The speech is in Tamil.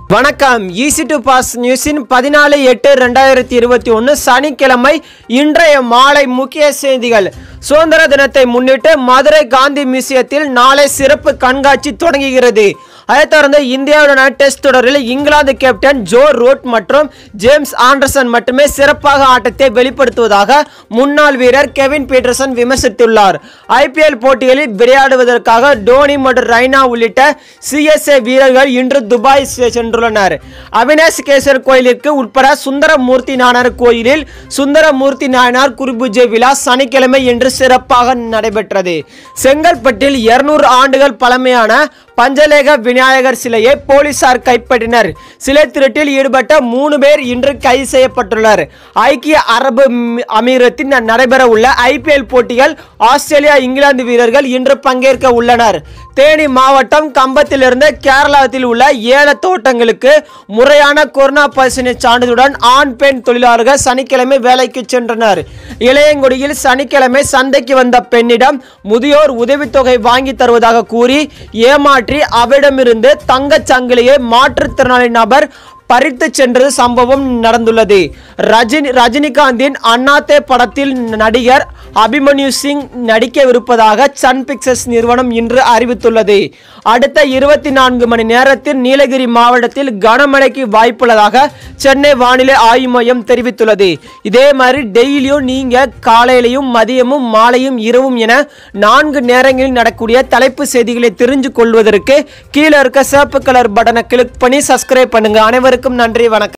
வணக்கம் ஈசி டு பாஸ் நியூஸின் பதினாலு எட்டு ரெண்டாயிரத்தி இருபத்தி ஒன்று சனிக்கிழமை இன்றைய மாலை முக்கிய செய்திகள் சுதந்திர தினத்தை முன்னிட்டு மதுரை காந்தி மியூசியத்தில் நாளை சிறப்பு கண்காட்சி தொடங்குகிறது அதைத் தொடர்ந்து இந்தியாவுடனான டெஸ்ட் தொடரில் இங்கிலாந்து கேப்டன் ஜோ ரூட் மற்றும் ஜேம்ஸ் ஆண்டர்சன் மட்டுமே சிறப்பாக ஆட்டத்தை வெளிப்படுத்துவதாக முன்னாள் வீரர் கெவின் பீட்டர்சன் விமர்சித்துள்ளார் ஐபிஎல் போட்டிகளில் விளையாடுவதற்காக டோனி மற்றும் ரெய்னா உள்ளிட்ட சிஎஸ்ஏ வீரர்கள் இன்று துபாய் செ- சென்றுள்ளனர் அவினாஷ் கேசர் கோயிலிற்கு உட்பட சுந்தரமூர்த்தி நாயனார் கோயிலில் சுந்தரமூர்த்தி நாயனார் குருபூஜை விழா சனிக்கிழமை இன்று சிறப்பாக நடைபெற்றது செங்கல்பட்டில் 200 ஆண்டுகள் பழமையான பஞ்சலேக விநாயகர் சிலையை போலீசார் கைப்பற்றினர் சிலை திருட்டில் ஈடுபட்ட மூணு பேர் இன்று கைது செய்யப்பட்டுள்ளனர் ஐக்கிய அரபு ம்- அமீரத்தில் நடைபெற உள்ள ஐபிஎல் போட்டிகள் ஆஸ்திரேலியா இங்கிலாந்து வீரர்கள் இன்று பங்கேற்க உள்ளனர் தேனி மாவட்டம் கம்பத்திலிருந்து கேரளாவில் உள்ள ஏல தோட்டங்களுக்கு முறையான கொரோனா பரிசோதனை சான்றிதழுடன் ஆண் பெண் தொழிலாளர்கள் சனிக்கிழமை வேலைக்கு சென்றனர் இளையங்குடியில் சனிக்கிழமை சந்தைக்கு வந்த பெண்ணிடம் முதியோர் உதவித்தொகை வாங்கி தருவதாக கூறி ஏமாற்றி அவரிடமிருந்து தங்கச் சங்கிலியை மாற்றுத்திறனாளி நபர் பறித்து சென்றது சம்பவம் நடந்துள்ளது ரஜினி ரஜினிகாந்தின் அண்ணாத்தே படத்தில் நடிகர் அபிமன்யு சிங் நடிக்கவிருப்பதாக சன் பிக்சர்ஸ் நிறுவனம் இன்று அறிவித்துள்ளது அடுத்த இருபத்தி நான்கு மணி நேரத்தில் நீலகிரி மாவட்டத்தில் கனமழைக்கு வாய்ப்புள்ளதாக சென்னை வானிலை ஆய்வு மையம் தெரிவித்துள்ளது இதே மாதிரி டெய்லியும் நீங்க காலையிலையும் மதியமும் மாலையும் இரவும் என நான்கு நேரங்களில் நடக்கூடிய தலைப்பு செய்திகளை தெரிஞ்சு கொள்வதற்கு கீழே இருக்க சிவப்பு கலர் பட்டனை கிளிக் பண்ணி சப்ஸ்கிரைப் பண்ணுங்க அனைவருக்கும் நன்றி வணக்கம்